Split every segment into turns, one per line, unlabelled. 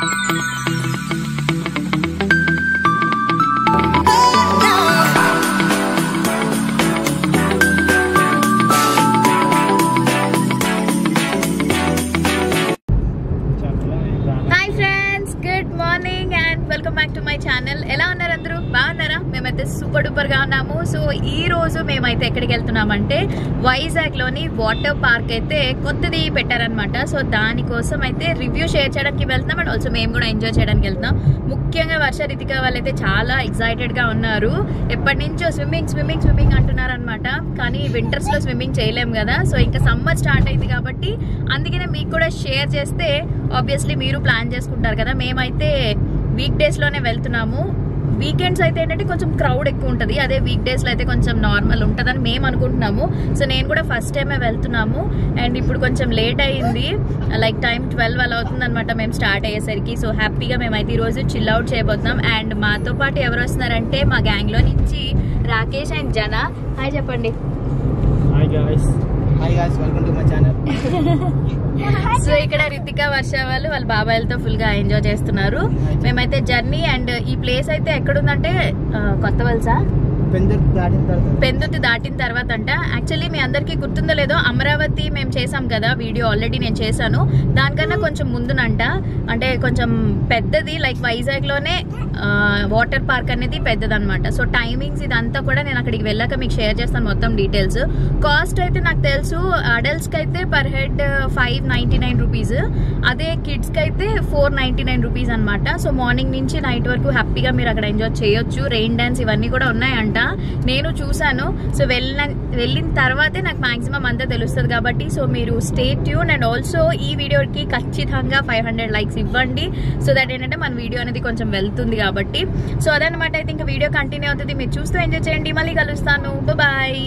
hi friends good morning and welcome back to my channel ఎలా ఉన్నారు అందరూ బాగున్నారా మేమైతే సూపర్ డూపర్ గా ఉన్నాము సో ఈ రోజు మేమైతే ఎక్కడికి వెళ్తున్నామంటే వైజాగ్ లోని వాటర్ పార్క్ అయితే కొత్తది పెట్టారనమాట సో దానికోసం అయితే రివ్యూ షేర్ చేయడానికి వెళ్తున్నాం అండ్ ఆల్సో మేము కూడా ఎంజాయ్ చేయడానికి వెళ్తున్నాం ముఖ్యంగా వర్ష రితిక వాళ్ళైతే చాలా ఎక్సైటెడ్ గా ఉన్నారు ఎప్పటి నుంచో స్విమ్మింగ్ స్విమ్మింగ్ స్విమ్మింగ్ అంటున్నారు అనమాట కానీ వింటర్స్ లో స్విమ్మింగ్ చేయలేం కదా సో ఇంకా సమ్మర్ స్టార్ట్ అయింది కాబట్టి అందుకనే మీకు కూడా షేర్ చేస్తే ఆబ్వియస్లీ మీరు ప్లాన్ చేసుకుంటారు కదా మేమైతే వీక్ డేస్ లోనే వెళ్తున్నాము వీకెండ్స్ అయితే ఏంటంటే కొంచెం క్రౌడ్ ఎక్కువ ఉంటుంది అదే వీక్ డేస్ లో అయితే కొంచెం నార్మల్ ఉంటుందని మేము అనుకుంటున్నాము సో నేను కూడా ఫస్ట్ టైమే వెళ్తున్నాము అండ్ ఇప్పుడు కొంచెం లేట్ అయింది లైక్ టైం ట్వెల్వ్ అలా అవుతుంది అనమాట మేము స్టార్ట్ అయ్యేసరికి సో హ్యాపీగా మేమైతే ఈరోజు చిల్ అవుట్ చేయబోతున్నాం అండ్ మాతో పాటు ఎవరు వస్తున్నారంటే మా గ్యాంగ్ లో నుంచి రాకేష్ అండ్ జన హాయ్ చెప్పండి
hi guys
hi guys welcome to my channel
so ఇక్కడ రితిక వర్ష వాళ్ళు వాళ్ళ బాబాయిలతో ఫుల్ గా ఎంజాయ్ చేస్తున్నారు మేమైతే జర్నీ అండ్ ఈ ప్లేస్ అయితే ఎక్కడుందంటే ఆ, కొత్త వలస
పెందర్ దాటిన తర్వాత
పెందుతి దాటిన తర్వాత అంట యాక్చువల్లీ మీ అందరికీ గుర్తుందో లేదో అమరావతి మేము చేసాం కదా వీడియో ఆల్రెడీ నేను చేశాను దానికన్నా కొంచెం ముందునంట అంటే కొంచెం పెద్దది లైక్ వైజాగ్ లోనే వాటర్ పార్క్ అనేది పెద్దదన్నమాట సో టైమింగ్స్ ఇదంతా కూడా నేను అక్కడికి వెళ్ళాక మీకు షేర్ చేస్తాను మొత్తం డీటెయిల్స్ కాస్ట్ అయితే నాకు తెలుసు అడల్ట్స్ కి అయితే per head five ninety nine rupees అదే కిడ్స్ కి అయితే ఫోర్ నైన్టీ నైన్ రూపీస్ అనమాట సో మార్నింగ్ నుంచి నైట్ వరకు హ్యాపీగా మీరు అక్కడ ఎంజాయ్ చేయొచ్చు రెయిన్ డాన్స్ ఇవన్నీ కూడా ఉన్నాయంట నేను చూసాను సో వెళ్ళిన వెళ్ళిన తర్వాతే నాకు మాక్సిమం అంతా తెలుస్తుంది కాబట్టి సో మీరు స్టే ట్యూన్ అండ్ ఆల్సో ఈ వీడియోకి ఖచ్చితంగా ఫైవ్ హండ్రెడ్ లైక్స్ ఇవ్వండి సో దట్ ఏంటంటే మన వీడియో అనేది కొంచెం వెళ్తుంది కాబట్టి సో అదనమాట అయితే ఇంకా వీడియో కంటిన్యూ అవుతుంది మీరు చూస్తూ ఎంజాయ్ చేయండి మళ్ళీ కలుస్తాను బాయ్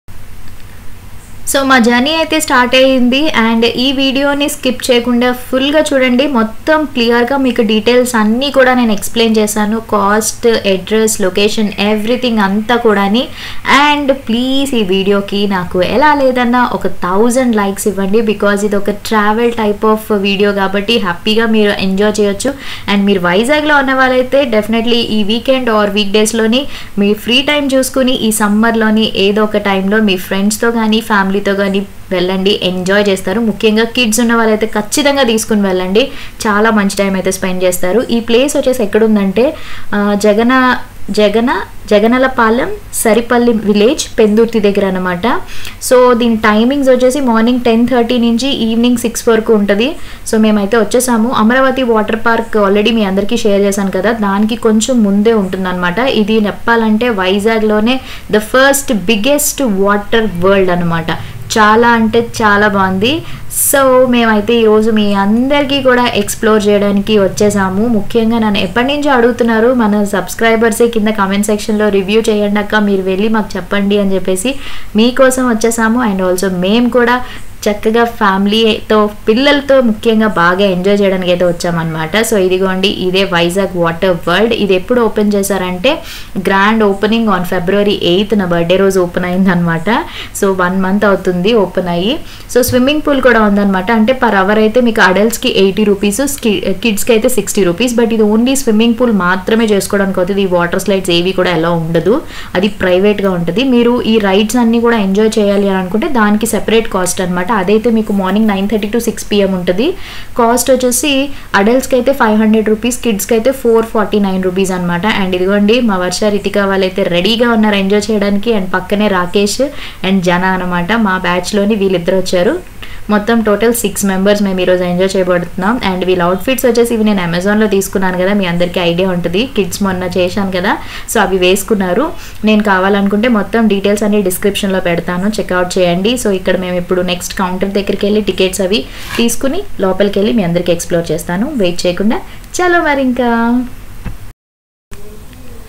సో మా జర్నీ అయితే స్టార్ట్ అయ్యింది అండ్ ఈ వీడియోని స్కిప్ చేయకుండా ఫుల్గా చూడండి మొత్తం క్లియర్గా మీకు డీటెయిల్స్ అన్నీ కూడా నేను ఎక్స్ప్లెయిన్ చేశాను కాస్ట్ అడ్రస్ లొకేషన్ ఎవ్రీథింగ్ అంతా కూడాని అండ్ ప్లీజ్ ఈ వీడియోకి నాకు ఎలా లేదన్నా ఒక థౌజండ్ లైక్స్ ఇవ్వండి బికాజ్ ఇది ఒక ట్రావెల్ టైప్ ఆఫ్ వీడియో కాబట్టి హ్యాపీగా మీరు ఎంజాయ్ చేయొచ్చు అండ్ మీరు వైజాగ్లో ఉన్న వాళ్ళైతే డెఫినెట్లీ ఈ వీకెండ్ ఆర్ వీక్ డేస్లోని మీ ఫ్రీ టైం చూసుకుని ఈ సమ్మర్లోని ఏదో ఒక టైంలో మీ ఫ్రెండ్స్తో కానీ ఫ్యామిలీతో కానీ వెళ్ళండి ఎంజాయ్ చేస్తారు ముఖ్యంగా కిడ్స్ ఉన్న వాళ్ళైతే ఖచ్చితంగా తీసుకుని వెళ్ళండి చాలా మంచి టైం అయితే స్పెండ్ చేస్తారు ఈ ప్లేస్ వచ్చేసి ఎక్కడుందంటే ఆ, జగన జగన జగనలపాలెం సరిపల్లి విలేజ్ పెందుర్తి దగ్గర అనమాట సో దీని టైమింగ్స్ వచ్చేసి మార్నింగ్ టెన్ థర్టీ నుంచి ఈవినింగ్ సిక్స్ వరకు ఉంటుంది సో మేమైతే వచ్చేసాము అమరావతి వాటర్ పార్క్ ఆల్రెడీ మీ అందరికీ షేర్ చేశాను కదా దానికి కొంచెం ముందే ఉంటుందన్నమాట ఇది చెప్పాలంటే వైజాగ్లోనే the first biggest water world అనమాట చాలా అంటే చాలా బాగుంది సో మేమైతే ఈరోజు మీ అందరికీ కూడా ఎక్స్ప్లోర్ చేయడానికి వచ్చేసాము ముఖ్యంగా నన్ను ఎప్పటి నుంచో అడుగుతున్నారు మన సబ్స్క్రైబర్సే కింద కామెంట్ సెక్షన్లో రివ్యూ చేయండి అక్క మీరు వెళ్ళి మాకు చెప్పండి అని చెప్పేసి మీకోసం వచ్చేసాము అండ్ ఆల్సో మేము కూడా చక్కగా ఫ్యామిలీతో పిల్లలతో ముఖ్యంగా బాగా ఎంజాయ్ చేయడానికి అయితే వచ్చామన్నమాట సో ఇదిగోండి ఇదే వైజాగ్ వాటర్ వరల్డ్ ఇది ఎప్పుడు ఓపెన్ చేశారంటే grand opening on February eighth నా బర్త్డే రోజు ఓపెన్ అయిందనమాట సో వన్ మంత్ అవుతుంది ఓపెన్ అయ్యి సో స్విమ్మింగ్ పూల్ కూడా ఉందన్నమాట అంటే పర్ అవర్ అయితే మీకు అడల్ట్స్కి ఎయిటీ రూపీస్ కిడ్స్కి అయితే సిక్స్టీ రూపీస్ బట్ ఇది ఓన్లీ స్విమ్మింగ్ పూల్ మాత్రమే చేసుకోవడానికి అవుతుంది ఈ వాటర్ స్లైడ్స్ ఏవి కూడా ఎలా ఉండదు అది ప్రైవేట్గా ఉంటుంది మీరు ఈ రైడ్స్ అన్నీ కూడా ఎంజాయ్ చేయాలి అని అనుకుంటే దానికి సెపరేట్ కాస్ట్ అనమాట అదైతే మీకు morning nine thirty to six PM ఉంటుంది కాస్ట్ వచ్చేసి అడల్ట్స్కి అయితే ఫైవ్ హండ్రెడ్ రూపీస్ కిడ్స్కి అయితే ఫోర్ ఫార్టీ నైన్ రూపీస్ అనమాట అండ్ ఇదిగోండి మా వర్ష రితిక వాళ్ళైతే రెడీగా ఉన్నారు ఎంజాయ్ చేయడానికి అండ్ పక్కనే రాకేష్ అండ్ జన అనమాట మా బ్యాచ్లోని వీళ్ళిద్దరు వచ్చారు మొత్తం టోటల్ సిక్స్ మెంబర్స్ మేము ఈరోజు ఎంజాయ్ చేయబడుతున్నాం అండ్ వీళ్ళ అవుట్ఫిట్స్ వచ్చేసి ఇవి నేను అమెజాన్లో తీసుకున్నాను కదా మీ అందరికీ ఐడియా ఉంటుంది కిడ్స్ మొన్న చేశాను కదా సో అవి వేసుకున్నారు నేను కావాలనుకుంటే మొత్తం డీటెయిల్స్ అన్ని డిస్క్రిప్షన్లో పెడతాను చెక్అవుట్ చేయండి సో ఇక్కడ మేము ఇప్పుడు నెక్స్ట్ కౌంటర్ దగ్గరికి వెళ్ళి టికెట్స్ అవి తీసుకుని లోపలికి వెళ్ళి మీ అందరికీ ఎక్స్ప్లోర్ చేస్తాను వెయిట్ చేయకుండా చలో మరి ఇంకా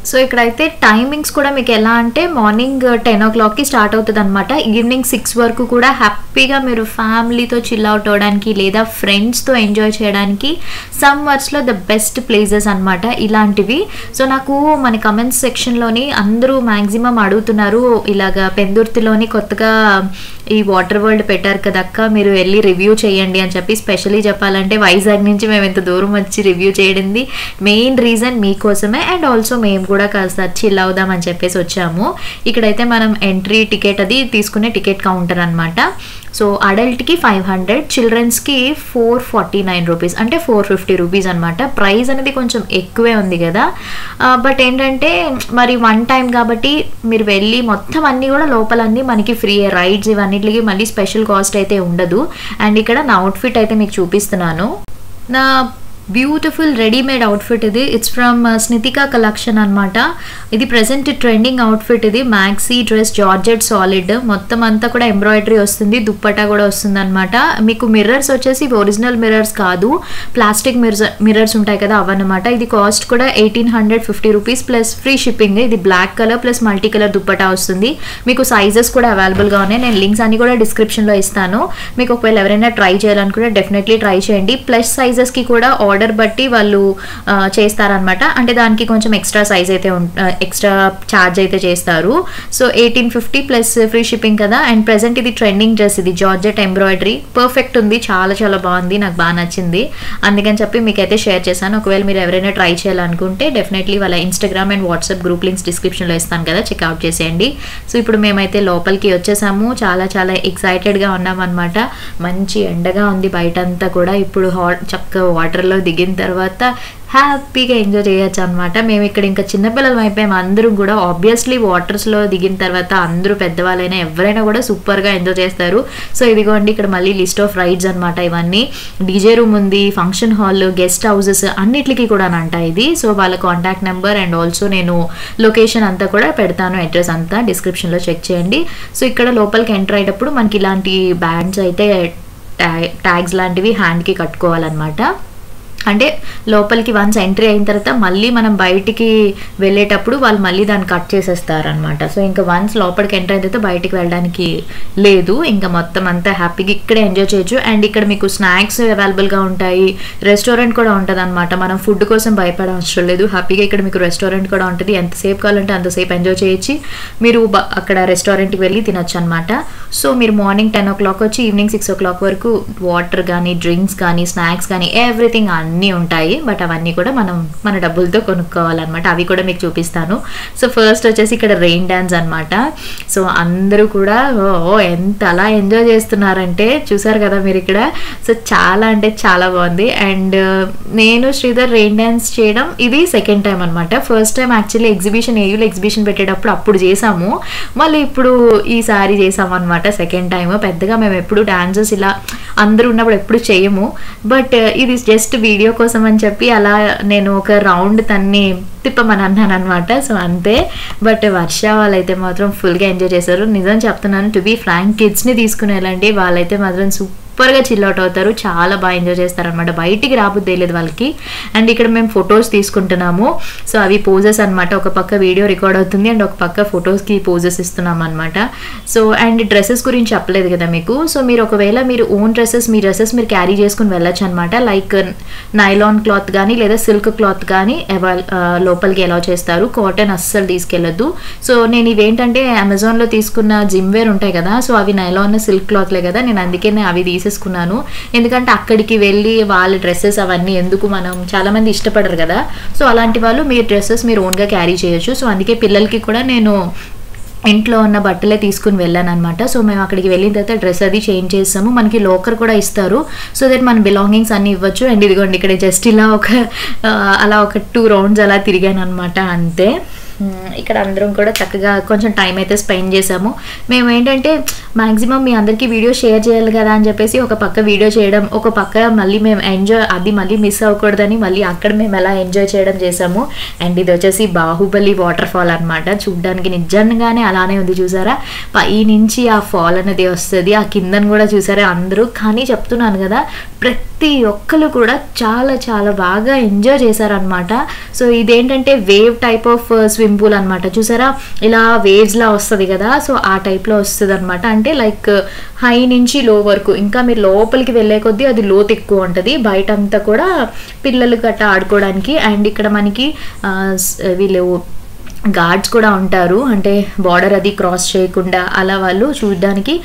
సో ఇక్కడైతే టైమింగ్స్ కూడా మీకు ఎలా అంటే మార్నింగ్ టెన్ ఓ క్లాక్కి స్టార్ట్ అవుతుంది అనమాట ఈవినింగ్ సిక్స్ వరకు కూడా హ్యాపీగా మీరు ఫ్యామిలీతో చిల్ అవుట్ అవ్వడానికి లేదా ఫ్రెండ్స్తో ఎంజాయ్ చేయడానికి సమ్మర్స్లో ద బెస్ట్ ప్లేసెస్ అనమాట ఇలాంటివి సో నాకు మన కమెంట్స్ సెక్షన్లోని అందరూ మ్యాక్సిమం అడుగుతున్నారు ఇలాగా పెందుర్తిలోని కొత్తగా ఈ వాటర్ వరల్డ్ పెట్టారు కదక్క మీరు వెళ్ళి రివ్యూ చేయండి అని చెప్పి స్పెషలీ చెప్పాలంటే వైజాగ్ నుంచి మేము ఇంత దూరం వచ్చి రివ్యూ చేయడింది మెయిన్ రీజన్ మీకోసమే అండ్ ఆల్సో మేము కూడా కాస్త చిల్ అవుదామని చెప్పేసి వచ్చాము ఇక్కడైతే మనం ఎంట్రీ టికెట్ అది తీసుకునే టికెట్ కౌంటర్ అనమాట సో అడల్ట్కి ఫైవ్ హండ్రెడ్ చిల్డ్రన్స్కి ఫోర్ ఫార్టీ నైన్ రూపీస్ అంటే ఫోర్ ఫిఫ్టీ రూపీస్ అనమాట ప్రైస్ అనేది కొంచెం ఎక్కువే ఉంది కదా బట్ ఏంటంటే మరి వన్ టైం కాబట్టి మీరు వెళ్ళి మొత్తం అన్నీ కూడా లోపలన్నీ మనకి ఫ్రీ రైడ్స్ ఇవన్నిటికి మళ్ళీ స్పెషల్ కాస్ట్ అయితే ఉండదు అండ్ ఇక్కడ నా అవుట్ఫిట్ అయితే మీకు చూపిస్తున్నాను నా బ్యూటిఫుల్ రెడీమేడ్ అవుట్ఫిట్ ఇది ఇట్స్ ఫ్రమ్ స్నితికా కలెక్షన్ అనమాట ఇది ప్రజెంట్ ట్రెండింగ్ అవుట్ఫిట్ ఇది మ్యాక్సీ డ్రెస్ జార్జెట్ సాలిడ్ మొత్తం అంతా కూడా ఎంబ్రాయిడరీ వస్తుంది దుప్పటా కూడా వస్తుంది అనమాట మీకు మిర్రర్స్ వచ్చేసి ఒరిజినల్ మిర్రర్స్ కాదు ప్లాస్టిక్ మిర్రర్స్ మిర్రర్స్ ఉంటాయి కదా అవన్నమాట ఇది కాస్ట్ కూడా eighteen hundred fifty rupees plus free shipping ఇది black colour plus multi colour dupatta వస్తుంది మీకు సైజెస్ కూడా అవైలబుల్గా ఉన్నాయి నేను లింక్స్ అన్ని కూడా డిస్క్రిప్షన్లో ఇస్తాను మీకు ఒకవేళ ఎవరైనా ట్రై చేయాలనుకుంటే డెఫినెట్లీ ట్రై చేయండి ప్లస్ సైజెస్కి కూడా ఆర్డర్ బట్టి వాళ్ళు ఆ, చేస్తారనమాట అంటే దానికి కొంచెం ఎక్స్ట్రా సైజ్ అయితే ఎక్స్ట్రా ఛార్జ్ అయితే చేస్తారు so eighteen fifty plus free shipping కదా అండ్ ప్రెసెంట్ ఇది ట్రెండింగ్ డ్రెస్ ఇది జార్జెట్ ఎంబ్రాయిడరీ పర్ఫెక్ట్ ఉంది చాలా చాలా బాగుంది నాకు బాగా నచ్చింది అందుకని చెప్పి మీకు అయితే షేర్ చేశాను ఒకవేళ మీరు ఎవరైనా ట్రై చేయాలనుకుంటే డెఫినెట్లీ వాళ్ళ Instagram and WhatsApp group links డిస్క్రిప్షన్లో ఇస్తాను కదా చెక్అవుట్ చేసేయండి సో ఇప్పుడు మేమైతే లోపలికి వచ్చేసాము చాలా చాలా ఎక్సైటెడ్గా ఉన్నామన్నమాట మంచి ఎండగా ఉంది బయట అంతా కూడా ఇప్పుడు హాట్ చక్కగా వాటర్లో దిగిన తర్వాత హ్యాపీగా ఎంజాయ్ చేయొచ్చు అనమాట మేము ఇక్కడ ఇంకా చిన్నపిల్లలు అయిపోయాం అందరం కూడా ఆబ్వియస్లీ వాటర్స్లో దిగిన తర్వాత అందరూ పెద్దవాళ్ళైనా ఎవరైనా కూడా సూపర్గా ఎంజాయ్ చేస్తారు సో ఇదిగోండి ఇక్కడ మళ్ళీ లిస్ట్ ఆఫ్ రైడ్స్ అనమాట ఇవన్నీ డీజే రూమ్ ఉంది ఫంక్షన్ హాల్ గెస్ట్ హౌసెస్ అన్నిటికీ కూడా అంట ఇది సో వాళ్ళ కాంటాక్ట్ నెంబర్ అండ్ ఆల్సో నేను లొకేషన్ అంతా కూడా పెడతాను అడ్రస్ అంతా డిస్క్రిప్షన్లో చెక్ చేయండి సో ఇక్కడ లోపలికి ఎంటర్ అయ్యేటప్పుడు మనకి ఇలాంటి బ్యాండ్స్ అయితే ట్యాగ్స్ లాంటివి హ్యాండ్కి కట్టుకోవాలన్నమాట అంటే లోపలికి వన్స్ ఎంట్రీ అయిన తర్వాత మళ్ళీ మనం బయటికి వెళ్ళేటప్పుడు వాళ్ళు మళ్ళీ దాన్ని కట్ చేసేస్తారనమాట సో ఇంకా వన్స్ లోపలికి ఎంటర్ అయిన తర్వాత బయటికి వెళ్ళడానికి లేదు ఇంకా మొత్తం అంతా హ్యాపీగా ఇక్కడే ఎంజాయ్ చేయొచ్చు అండ్ ఇక్కడ మీకు స్నాక్స్ అవైలబుల్గా ఉంటాయి రెస్టారెంట్ కూడా ఉంటుంది అనమాట మనం ఫుడ్ కోసం భయపడవసరం లేదు హ్యాపీగా ఇక్కడ మీకు రెస్టారెంట్ కూడా ఉంటుంది ఎంతసేపు కావాలంటే అంతసేపు ఎంజాయ్ చేయొచ్చు మీరు బ- అక్కడ రెస్టారెంట్కి వెళ్ళి తినొచ్చు అనమాట సో మీరు మార్నింగ్ టెన్ ఓ క్లాక్ వచ్చి ఈవినింగ్ సిక్స్ ఓ క్లాక్ వరకు వాటర్ కానీ డ్రింక్స్ కానీ స్నాక్స్ కానీ ఎవ్రీథింగ్ అన్నీ ఉంటాయి బట్ అవన్నీ కూడా మనం మన డబ్బులతో కొనుక్కోవాలన్నమాట అవి కూడా మీకు చూపిస్తాను సో ఫస్ట్ వచ్చేసి ఇక్కడ రెయిన్ డ్యాన్స్ అన్నమాట సో అందరూ కూడా ఓ ఓ, ఎంత అలా ఎంజాయ్ చేస్తున్నారంటే చూసారు కదా మీరు ఇక్కడ సో చాలా అంటే చాలా బాగుంది అండ్ నేను శ్రీధర్ రెయిన్ డ్యాన్స్ చేయడం ఇది సెకండ్ టైం అనమాట ఫస్ట్ టైం యాక్చువల్లీ ఎగ్జిబిషన్ ఏయులో ఎగ్జిబిషన్ పెట్టేటప్పుడు అప్పుడు చేసాము మళ్ళీ ఇప్పుడు ఈసారి చేసాము అనమాట సెకండ్ టైం పెద్దగా మేము ఎప్పుడు డాన్సెస్ ఇలా అందరూ ఉన్నప్పుడు ఎప్పుడు చేయము బట్ ఇది జస్ట్ వీడియో కోసం అని చెప్పి అలా నేను ఒక రౌండ్ తన్ని తిప్పమని అన్నాను అనమాట సో అంతే బట్ వర్ష వాళ్ళైతే మాత్రం ఫుల్గా ఎంజాయ్ చేశారు నిజం చెప్తున్నాను టు బీ ఫ్రాంక్ కిడ్స్ని తీసుకుని వెళ్ళండి వాళ్ళైతే మాత్రం సూపర్గా చిల్ అవుట్ అవుతారు చాలా బాగా ఎంజాయ్ చేస్తారనమాట బయటికి రాబుద్ది లేదు వాళ్ళకి అండ్ ఇక్కడ మేము ఫొటోస్ తీసుకుంటున్నాము సో అవి పోజెస్ అన్నమాట ఒక పక్క వీడియో రికార్డ్ అవుతుంది అండ్ ఒక పక్క ఫొటోస్కి పోజెస్ ఇస్తున్నాం అనమాట సో అండ్ డ్రెస్సెస్ గురించి చెప్పలేదు కదా మీకు సో మీరు ఒకవేళ మీరు ఓన్ డ్రెస్సెస్ మీ డ్రెస్సెస్ మీరు క్యారీ చేసుకుని వెళ్ళొచ్చు అనమాట లైక్ నైలాన్ క్లాత్ కానీ లేదా సిల్క్ క్లాత్ కానీ అవైల్ లోపలికి ఎలా చేస్తారు కాటన్ అస్సలు తీసుకెళ్ళొద్దు సో నేను ఇవేంటంటే అమెజాన్లో తీసుకున్న జిమ్ వేర్ ఉంటాయి కదా సో అవి నైలాన్ సిల్క్ క్లాత్లే కదా నేను అందుకే నేను అవి తీసేసుకున్నాను ఎందుకంటే అక్కడికి వెళ్ళి వాళ్ళ డ్రెస్సెస్ అవన్నీ ఎందుకు మనం చాలామంది ఇష్టపడరు కదా సో అలాంటి వాళ్ళు మీ డ్రెస్సెస్ మీరు ఓన్గా క్యారీ చేయొచ్చు సో అందుకే పిల్లలకి కూడా నేను ఇంట్లో ఉన్న బట్టలే తీసుకుని వెళ్ళాను అనమాట సో మేము అక్కడికి వెళ్ళిన తర్వాత డ్రెస్ అది చేంజ్ చేస్తాము మనకి లోకర్ కూడా ఇస్తారు సో దట్ మన బిలాంగింగ్స్ అన్ని ఇవ్వచ్చు అండ్ ఇదిగోండి ఇక్కడ జస్ట్ ఇలా ఒక ఆ, అలా ఒక టూ రౌండ్స్ అలా తిరిగాను అనమాట అంతే మ్, ఇక్కడ అందరం కూడా చక్కగా కొంచెం టైం అయితే స్పెండ్ చేసాము మేము ఏంటంటే మాక్సిమం మీ అందరికీ వీడియో షేర్ చేయాలి కదా అని చెప్పేసి ఒక పక్క వీడియో చేయడం ఒక పక్క మళ్ళీ మేము ఎంజాయ్ అది మళ్ళీ మిస్ అవ్వకూడదని మళ్ళీ అక్కడ మేము ఎలా ఎంజాయ్ చేయడం చేసాము అండ్ ఇది వచ్చేసి బాహుబలి వాటర్ ఫాల్ అనమాట చూడ్డానికి నిజంగానే అలానే ఉంది చూసారా పై నుంచి ఆ ఫాల్ అనేది వస్తుంది ఆ కిందన కూడా చూసారా అందరూ కానీ చెప్తున్నాను కదా ప్రతి ఒక్కరు కూడా చాలా చాలా బాగా ఎంజాయ్ చేశారనమాట సో ఇదేంటంటే wave type of swim pool అనమాట చూసారా ఇలా వేవ్స్ లా వస్తుంది కదా సో ఆ టైప్లో వస్తుంది అనమాట అంటే లైక్ హై నుంచి లో వరకు ఇంకా మీరు లోపలికి వెళ్ళే కొద్దీ అది లోతు ఎక్కువ ఉంటుంది బయట అంతా కూడా పిల్లలు గట్ట ఆడుకోవడానికి అండ్ ఇక్కడ మనకి ఆ, స్- వీళ్ళు గార్డ్స్ కూడా ఉంటారు అంటే బార్డర్ అది క్రాస్ చేయకుండా అలా వాళ్ళు చూడడానికి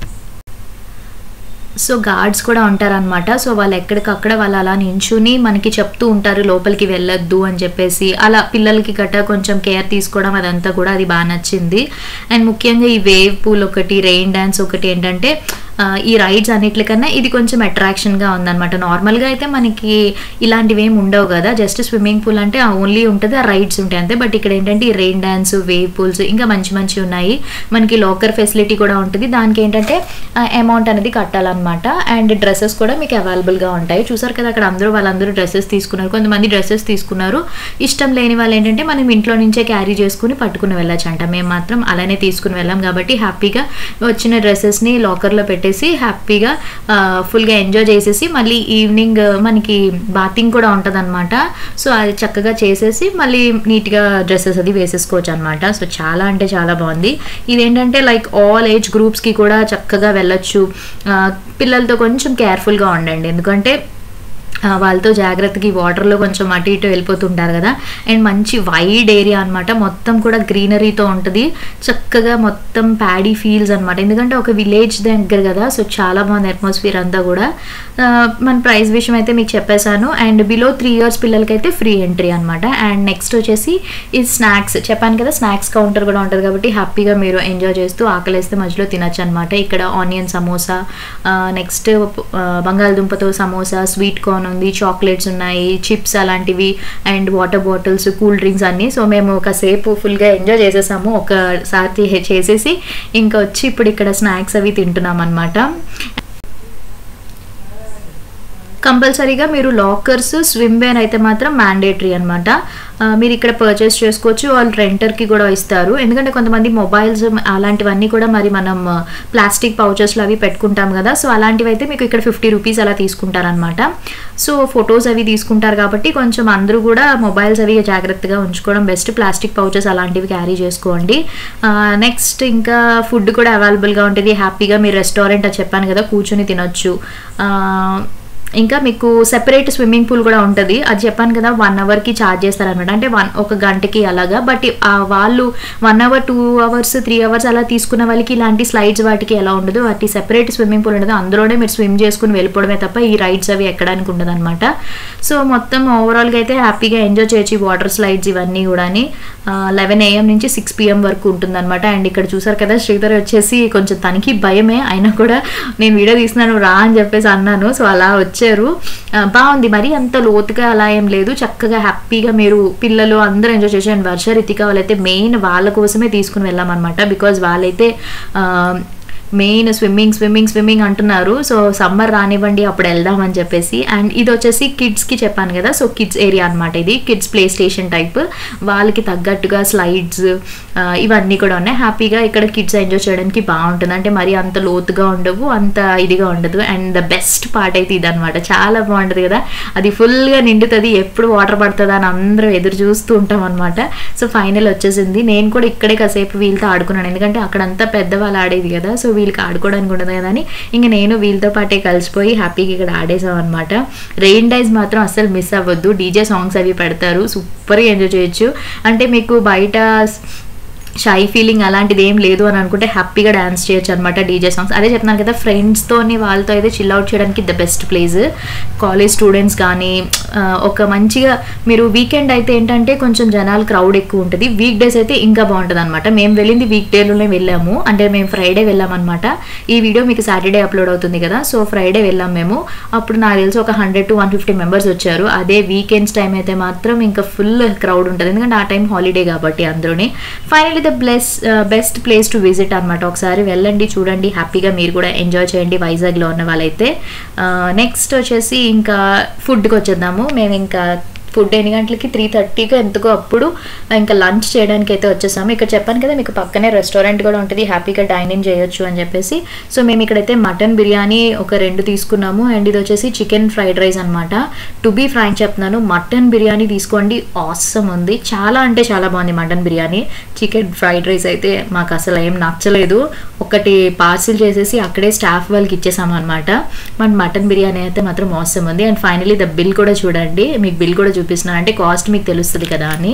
సో గార్డ్స్ కూడా ఉంటారనమాట సో వాళ్ళు ఎక్కడికక్కడ వాళ్ళు అలా నించుని మనకి చెప్తూ ఉంటారు లోపలికి వెళ్ళొద్దు అని చెప్పేసి అలా పిల్లలకి గట్రా కొంచెం కేర్ తీసుకోవడం అదంతా కూడా అది బాగా నచ్చింది అండ్ ముఖ్యంగా ఈ వేవ్ పూల్ ఒకటి రెయిన్ డ్యాన్స్ ఒకటి ఏంటంటే ఆ, ఈ రైడ్స్ అన్నిటికన్నా ఇది కొంచెం అట్రాక్షన్గా ఉందన్నమాట నార్మల్గా అయితే మనకి ఇలాంటివి ఏమి ఉండవు కదా జస్ట్ స్విమ్మింగ్ పూల్ అంటే ఓన్లీ ఉంటుంది ఆ రైడ్స్ ఉంటాయి అంతే బట్ ఇక్కడ ఏంటంటే ఈ రెయిన్ డ్యాన్స్ వేవ్ పూల్స్ ఇంకా మంచి మంచి ఉన్నాయి మనకి లాకర్ ఫెసిలిటీ కూడా ఉంటుంది దానికి ఏంటంటే అమౌంట్ అనేది కట్టాలన్నమాట అండ్ డ్రెస్సెస్ కూడా మీకు అవైలబుల్గా ఉంటాయి చూసారు కదా అక్కడ అందరూ వాళ్ళందరూ డ్రెస్సెస్ తీసుకున్నారు కొంతమంది డ్రెస్సెస్ తీసుకున్నారు ఇష్టం లేని వాళ్ళు ఏంటంటే మనం ఇంట్లో నుంచే క్యారీ చేసుకుని పట్టుకుని వెళ్ళచ్చు అంట మేము మాత్రం అలానే తీసుకుని వెళ్ళాం కాబట్టి హ్యాపీగా వచ్చిన డ్రెస్సెస్ని లాకర్లో పెట్టేసి హ్యాపీగా ఫుల్గా ఎంజాయ్ చేసేసి మళ్ళీ ఈవినింగ్ మనకి బాతింగ్ కూడా ఉంటుంది సో అది చక్కగా చేసేసి మళ్ళీ నీట్గా డ్రెస్సెస్ అది వేసేసుకోవచ్చు అనమాట సో చాలా అంటే చాలా బాగుంది ఇదేంటంటే లైక్ ఆల్ ఏజ్ గ్రూప్స్కి కూడా చక్కగా వెళ్ళొచ్చు ఆ, పిల్లలతో కొంచెం కేర్ఫుల్గా ఉండండి ఎందుకంటే ఆ, వాళ్ళతో జాగ్రత్తగా ఈ వాటర్లో కొంచెం అటు ఇటు వెళ్ళిపోతుంటారు కదా అండ్ మంచి వైడ్ ఏరియా అన్నమాట మొత్తం కూడా గ్రీనరీతో ఉంటుంది చక్కగా మొత్తం ప్యాడీ ఫీల్స్ అన్నమాట ఎందుకంటే ఒక విలేజ్ దగ్గర కదా సో చాలా బాగుంది అట్మాస్ఫియర్ అంతా కూడా ఆ, మన ప్రైస్ విషయం అయితే మీకు చెప్పేశాను అండ్ బిలో త్రీ ఇయర్స్ పిల్లలకైతే ఫ్రీ ఎంట్రీ అనమాట అండ్ నెక్స్ట్ వచ్చేసి ఈ స్నాక్స్ చెప్పాను కదా స్నాక్స్ కౌంటర్ కూడా ఉంటుంది కాబట్టి హ్యాపీగా మీరు ఎంజాయ్ చేస్తూ ఆకలేస్తే మధ్యలో తినొచ్చు అనమాట ఇక్కడ ఆనియన్ సమోసా నెక్స్ట్ బంగాళదుంపతో సమోసా స్వీట్ కార్న్ ఉంది చాక్లెట్స్ ఉన్నాయి చిప్స్ అలాంటివి and water bottles cool drinks అన్నీ సో మేము కాసేపు ఫుల్గా ఎంజాయ్ చేసేసాము ఒకసారి చేసేసి ఇంకా వచ్చి ఇప్పుడు ఇక్కడ స్నాక్స్ అవి తింటున్నాం అనమాట కంపల్సరీగా మీరు లాకర్స్ స్విమ్ వేర్ అయితే మాత్రం మ్యాండేటరీ అనమాట మీరు ఇక్కడ పర్చేస్ చేసుకోవచ్చు వాళ్ళు రెంటర్కి కూడా ఇస్తారు ఎందుకంటే కొంతమంది మొబైల్స్ అలాంటివన్నీ కూడా మరి మనం ప్లాస్టిక్ పౌచెస్లో అవి పెట్టుకుంటాం కదా సో అలాంటివి అయితే మీకు ఇక్కడ ఫిఫ్టీ రూపీస్ అలా తీసుకుంటారనమాట సో ఫొటోస్ అవి తీసుకుంటారు కాబట్టి కొంచెం అందరూ కూడా మొబైల్స్ అవి జాగ్రత్తగా ఉంచుకోవడం బెస్ట్ ప్లాస్టిక్ పౌచెస్ అలాంటివి క్యారీ చేసుకోండి నెక్స్ట్ ఇంకా ఫుడ్ కూడా అవైలబుల్గా ఉంటుంది హ్యాపీగా మీరు రెస్టారెంట్ అని చెప్పాను కదా కూర్చొని తినొచ్చు ఆ, ఇంకా మీకు సెపరేట్ స్విమ్మింగ్ పూల్ కూడా ఉంటుంది అది చెప్పాను కదా వన్ అవర్కి ఛార్జ్ చేస్తారనమాట అంటే వన్ ఒక గంటకి అలాగా బట్ ఆ వాళ్ళు one hour two hours three hours అలా తీసుకున్న వాళ్ళకి ఇలాంటి స్లైడ్స్ వాటికి ఎలా ఉండదు వాటి సెపరేట్ స్విమ్మింగ్ పూల్ ఉంటుంది అందులోనే మీరు స్విమ్ చేసుకుని వెళ్ళిపోవడమే తప్ప ఈ రైడ్స్ అవి ఎక్కడానికి ఉండదు అనమాట సో మొత్తం ఓవరాల్గా అయితే హ్యాపీగా ఎంజాయ్ చేయొచ్చు ఈ వాటర్ స్లైడ్స్ ఇవన్నీ కూడా లెవెన్ ఏఎం నుంచి సిక్స్ పిఎం వరకు ఉంటుందన్నమాట అండ్ ఇక్కడ చూసారు కదా శ్రీధర్ వచ్చేసి కొంచెం తనకి భయమే అయినా కూడా నేను వీడియో తీస్తున్నాను రా అని చెప్పేసి అన్నాను సో అలా వచ్చారు ఆ, బాగుంది మరి అంత లోతుగా అలా ఏం లేదు చక్కగా హ్యాపీగా మీరు పిల్లలు అందరూ ఎంజాయ్ చేసి అండ్ వర్ష రితిక వాళ్ళైతే మెయిన్ వాళ్ళ కోసమే తీసుకుని వెళ్ళామన్నమాట బికాజ్ వాళ్ళైతే ఆ, మెయిన్ స్విమ్మింగ్ స్విమ్మింగ్ స్విమ్మింగ్ అంటున్నారు సో సమ్మర్ రానివ్వండి అప్పుడు వెళ్దామని చెప్పేసి అండ్ ఇది వచ్చేసి కిడ్స్కి చెప్పాను కదా సో కిడ్స్ ఏరియా అనమాట ఇది కిడ్స్ ప్లే స్టేషన్ టైప్ వాళ్ళకి తగ్గట్టుగా స్లైడ్స్ ఇవన్నీ కూడా ఉన్నాయి హ్యాపీగా ఇక్కడ కిడ్స్ ఎంజాయ్ చేయడానికి బాగుంటుంది అంటే మరి అంత లోతుగా ఉండవు అంత ఇదిగా ఉండదు అండ్ ద బెస్ట్ పార్ట్ అయితే ఇదనమాట చాలా బాగుంటుంది కదా అది ఫుల్గా నిండుతుంది ఎప్పుడు వాటర్ పడుతుందా అని అందరూ ఎదురు చూస్తూ ఉంటాం అనమాట సో ఫైనల్ వచ్చేసింది నేను కూడా ఇక్కడే కాసేపు వీళ్ళతో ఆడుకున్నాను ఎందుకంటే అక్కడంతా పెద్దవాళ్ళు ఆడేది కదా సో వీళ్ళకి ఆడుకోవడానికి ఉండదు కదా అని ఇంకా నేను వీళ్ళతో పాటే కలిసిపోయి హ్యాపీగా ఇక్కడ ఆడేసాం అనమాట రెయిన్ డైస్ మాత్రం అస్సలు మిస్ అవ్వద్దు డీజే సాంగ్స్ అవి పెడతారు సూపర్గా ఎంజాయ్ చేయొచ్చు అంటే మీకు బయట షై ఫీలింగ్ అలాంటిది ఏం లేదు అని అనుకుంటే హ్యాపీగా డాన్స్ చేయొచ్చు అనమాట డీజే సాంగ్స్ అదే చెప్తున్నాను కదా ఫ్రెండ్స్తోని వాళ్ళతో అయితే చిల్ అవుట్ చేయడానికి the best place college students కానీ ఆ, ఒక మంచిగా మీరు వీకెండ్ అయితే ఏంటంటే కొంచెం జనాలు క్రౌడ్ ఎక్కువ ఉంటుంది వీక్ డేస్ అయితే ఇంకా బాగుంటుంది అనమాట మేము వెళ్ళింది వీక్ డేలోనే వెళ్ళాము అంటే మేము ఫ్రైడే వెళ్ళామన్నమాట ఈ వీడియో మీకు సాటర్డే అప్లోడ్ అవుతుంది కదా సో ఫ్రైడే వెళ్ళాం మేము అప్పుడు నాకు తెలిసి ఒక hundred to one fifty members వచ్చారు అదే వీకెండ్స్ టైం అయితే మాత్రం ఇంకా ఫుల్ క్రౌడ్ ఉంటుంది ఎందుకంటే ఆ టైం హాలిడే కాబట్టి అందరూని finally the bless best place to visit అనమాట ఒకసారి వెళ్ళండి చూడండి హ్యాపీగా మీరు కూడా ఎంజాయ్ చేయండి వైజాగ్లో ఉన్న వాళ్ళైతే నెక్స్ట్ వచ్చేసి ఇంకా ఫుడ్కి వచ్చేద్దాము మేము ఇంకా ఫుడ్ ఎన్ని గంటలకి త్రీ థర్టీకి ఎంతకో అప్పుడు ఇంకా లంచ్ చేయడానికి అయితే వచ్చేసాము ఇక్కడ చెప్పాను కదా మీకు పక్కనే రెస్టారెంట్ కూడా ఉంటుంది హ్యాపీగా డైన్ ఇన్ చేయొచ్చు అని చెప్పేసి సో మేము ఇక్కడైతే మటన్ బిర్యానీ ఒక రెండు తీసుకున్నాము అండ్ ఇది వచ్చేసి చికెన్ ఫ్రైడ్ రైస్ అనమాట టు బీ ఫ్రాంక్ చెప్తున్నాను మటన్ బిర్యానీ తీసుకోండి ఆసమ్ ఉంది చాలా అంటే చాలా బాగుంది mutton biryani chicken fried rice అయితే మాకు అసలు ఏం నచ్చలేదు ఒకటి పార్సిల్ చేసేసి అక్కడే స్టాఫ్ వాళ్ళకి ఇచ్చేసాము అనమాట మన మటన్ బిర్యానీ అయితే మాత్రం మోసం ఉంది అండ్ ఫైనలీ ద బిల్ కూడా చూడండి మీకు బిల్ కూడా చూపిస్తున్నాను అంటే కాస్ట్ మీకు తెలుస్తుంది కదా అని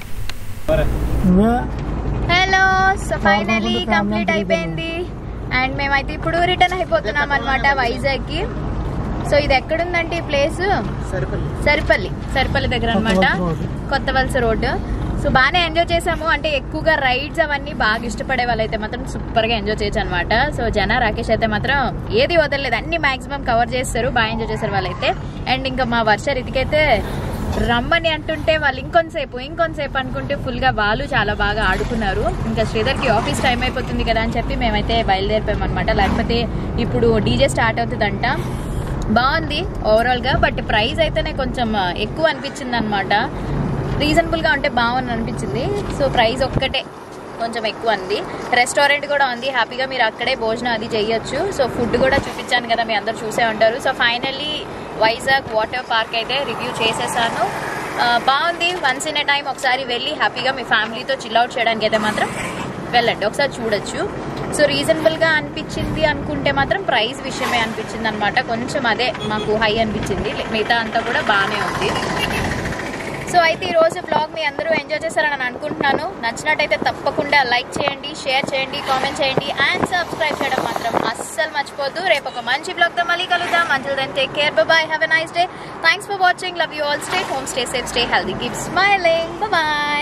హలో సో ఫైనలీ కంప్లీట్ అయిపోయింది అండ్ మేమైతే ఇప్పుడు రిటర్న్ అయిపోతున్నాం అనమాట వైజాగ్ కి సో ఇది ఎక్కడుందంటే ఈ ప్లేస్
సరిపల్లి
సరిపల్లి సరిపల్లి దగ్గర అనమాట కొత్త వలస రోడ్డు సో బాగానే ఎంజాయ్ చేసాము అంటే ఎక్కువగా రైడ్స్ అవన్నీ బాగా ఇష్టపడే వాళ్ళైతే మాత్రం సూపర్ గా ఎంజాయ్ చేయొచ్చు అనమాట సో జన రాకేష్ అయితే మాత్రం ఏది వదలలేదు అన్ని మాక్సిమం కవర్ చేస్తారు బాగా ఎంజాయ్ చేశారు వాళ్ళైతే అండ్ ఇంకా మా వర్ష రితికైతే రమ్మని అంటుంటే వాళ్ళు ఇంకొంతసేపు ఇంకొంతసేపు అనుకుంటే ఫుల్ గా వాళ్ళు చాలా బాగా ఆడుకున్నారు ఇంకా శ్రీధర్ కి ఆఫీస్ టైం అయిపోతుంది కదా అని చెప్పి మేమైతే బయలుదేరిపోయాం అనమాట లేకపోతే ఇప్పుడు డీజే స్టార్ట్ అవుతుందంట బాగుంది ఓవరాల్ గా బట్ ప్రైస్ అయితేనే కొంచెం ఎక్కువ అనిపించింది అనమాట రీజనబుల్ గా ఉంటే బాగుంది అనిపించింది సో ప్రైస్ ఒక్కటే కొంచెం ఎక్కువ ఉంది రెస్టారెంట్ కూడా ఉంది హ్యాపీగా మీరు అక్కడే భోజనం అది చేయొచ్చు సో ఫుడ్ కూడా చూపించాను కదా మీ అందరు చూసే ఉంటారు so finally Vizag water park అయితే రివ్యూ చేసేసాను ఆ, బాగుంది వన్స్ ఇన్ ఎ టైం ఒకసారి వెళ్ళి హ్యాపీగా మీ ఫ్యామిలీతో చిల్అవుట్ చేయడానికి అయితే మాత్రం వెళ్ళండి ఒకసారి చూడొచ్చు సో రీజనబుల్ గా అనిపించింది అనుకుంటే మాత్రం ప్రైస్ విషయమే అనిపించింది అనమాట కొంచెం అదే మాకు హై అనిపించింది మిగతా అంతా కూడా బాగానే ఉంది సో అయితే ఈ రోజు బ్లాగ్ మీ అందరూ ఎంజాయ్ చేశారని నేను అనుకుంటున్నాను నచ్చినట్టయితే తప్పకుండా లైక్ చేయండి షేర్ చేయండి కామెంట్ చేయండి అండ్ సబ్స్క్రైబ్ చేయడం మాత్రం అస్సలు మర్చిపోద్దు రేపు ఒక మంచి బ్లాగ్ తో మళ్ళీ కలుద్దాం until then take care bye have a nice day thanks for watching love you all stay home stay safe stay healthy keep smiling bye